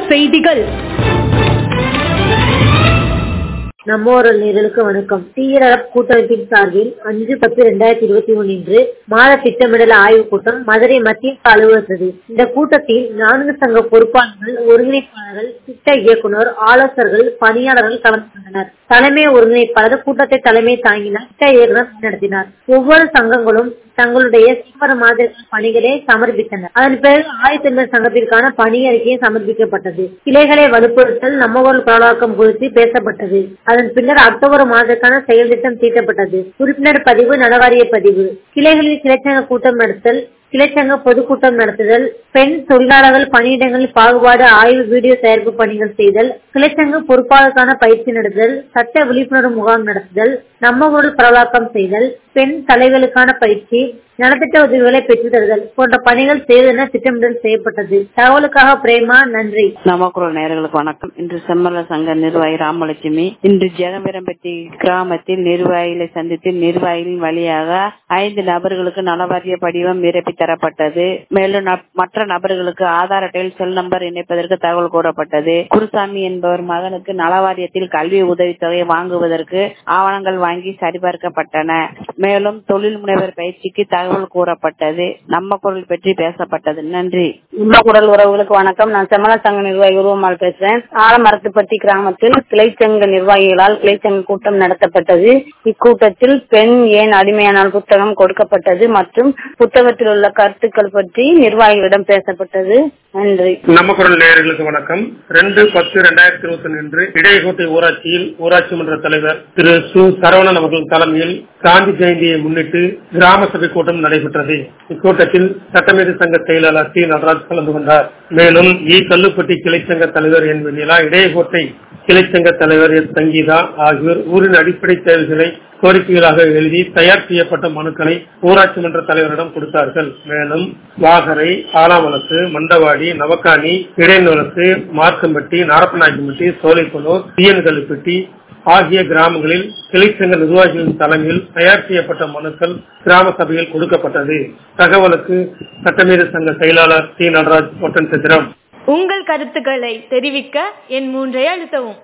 செய்திகள் நம்மோரல் நேர்களுக்கு வணக்கம் தீயரப் கூட்டமைப்பின் சார்பில் அஞ்சு பத்து இரண்டாயிரத்தி இருபத்தி ஒன்று இன்று மாத திட்டமிடல் ஆய்வுக் கூட்டம் மதுரை மத்திய அலுவலகத்தது இந்த கூட்டத்தில் நான்கு சங்க பொறுப்பாளர்கள் ஒருங்கிணைப்பாளர்கள் திட்ட இயக்குனர் ஆலோசகர்கள் பணியாளர்கள் கலந்து கொண்டனர் தலைமை ஒருங்கிணைப்பாளர் கூட்டத்தை தலைமை தாங்கினார் திட்ட இயக்குனர் நடத்தினார் ஒவ்வொரு சங்கங்களும் தங்களுடைய சிம்மர மாதிரி பணிகளை சமர்ப்பித்தனர் அதன் பிறகு ஆயத்தமிழர் சங்கத்திற்கான பணி அறிக்கையை சமர்ப்பிக்கப்பட்டது கிளைகளை வலுப்படுத்தல் நம்மவர்கள் பரவலாக்கம் குறித்து பேசப்பட்டது அதன் பின்னர் அக்டோபர் மாதத்துக்கான செயல் திட்டம் தீட்டப்பட்டது உறுப்பினர் பதிவு நலவாரிய பதிவு கிளைகளில் கிளைச்சங்க கூட்டம் நடத்தல் கிளைச்சங்க பொதுக்கூட்டம் நடத்துதல் பெண் தொழிலாளர்கள் பணியிடங்களில் பாகுபாடு ஆய்வு வீடியோ தயாரிப்பு பணிகள் செய்தல் கிளைச்சங்க பொறுப்பாளருக்கான பயிற்சி நடத்துதல் சட்ட விழிப்புணர்வு முகாம் நடத்துதல் நம்ம ஊரில் பரவலாக்கம் செய்தல் பெண் தலைவர்களுக்கான பயிற்சி நலத்திட்ட உதவிகளை பெற்றுத் தருதல் போன்ற பணிகள் செய்வதென திட்டமிடல் செய்யப்பட்டது தகவலுக்காக பிரேமா நன்றி நமக்குரல் நேயர்களுக்கு வணக்கம் இன்று செம்மல சங்க நிர்வாகி ராமலட்சுமி இன்று ஜெகம்பரம்பட்டி கிராமத்தில் நிர்வாகிகளை சந்தித்து நிர்வாகிகளின் வழியாக ஐந்து நபர்களுக்கு நலவாரிய படிவம் நிரப்பி தரப்பட்டது மேலும் நப்- மற்ற நபர்களுக்கு ஆதார் அட்டையில் செல் நம்பர் இணைப்பதற்கு தகவல் கூறப்பட்டது குருசாமி என்பவர் மகனுக்கு நலவாரியத்தில் கல்வி உதவித்தொகை வாங்குவதற்கு ஆவணங்கள் வாங்கி சரிபார்க்கப்பட்டன மேலும் தொழில் முனைவர் பயிற்சிக்கு தகவல் கூறப்பட்டது நம்ம குரல் பற்றி பேசப்பட்டது நன்றி நம்ம குரல் உறவுகளுக்கு வணக்கம் நான் செம்மல சங்க நிர்வாகி உருவமால் பேசுறேன் ஆலமரத்துப்பட்டி கிராமத்தில் கிளைச்சங்க நிர்வாகிகளால் கிளைச்சங்க கூட்டம் நடத்தப்பட்டது இக்கூட்டத்தில் பெண் ஏன் அடிமையானால் புத்தகம் கொடுக்கப்பட்டது மற்றும் புத்தகத்தில் உள்ள கருத்துக்கள் பற்றி நிர்வாகிகளிடம் பேசப்பட்டது நன்றி நம்ம குரல் நேயர்களுக்கு வணக்கம் ரெண்டு பத்து ரெண்டாயிரத்தி இருபத்தி ஒன்று இன்று இடையகோட்டை ஊராட்சியில் ஊராட்சி மன்ற தலைவர் திரு சு சரவணன் அவர்கள் தலைமையில் காந்தி ஜெயந்தியை முன்னிட்டு கிராம சபை கூட்டம் நடைபெற்றது இக்கூட்டத்தில் சட்டமேதை சங்க செயலாளர் டி நடராஜ் கலந்து கொண்டார் மேலும் இ கல்லுப்பட்டி கிளைச்சங்க தலைவர் என் வெண்ணிலா இடையகோட்டை கிளைச்சங்க தலைவர் எஸ் சங்கீதா ஆகியோர் ஊரின் அடிப்படை தேவைகளை கோரிக்கைகளாக எழுதி தயார் செய்யப்பட்ட மனுக்களை ஊராட்சி மன்ற தலைவரிடம் கொடுத்தார்கள் மேலும் வாகரை ஆலாமலத்து மண்டவாடி நவக்காணி இடைநுலத்து மார்க்கம்பட்டி நாரப்பநாயக்கம்பட்டி சோலைக்குளூர் தீயன்கல்லுப்பட்டி ஆகிய கிராமங்களில் கிளைச்சங்க நிர்வாகிகளின் தலைமையில் தயார் செய்யப்பட்ட மனுக்கள் கிராம சபையில் கொடுக்கப்பட்டது தகவலுக்கு சட்டமீறி சங்க செயலாளர் டி நடராஜ் ஒட்டன் சித்திரம் உங்கள் கருத்துக்களை தெரிவிக்க என் மூன்றை அழுத்தவும்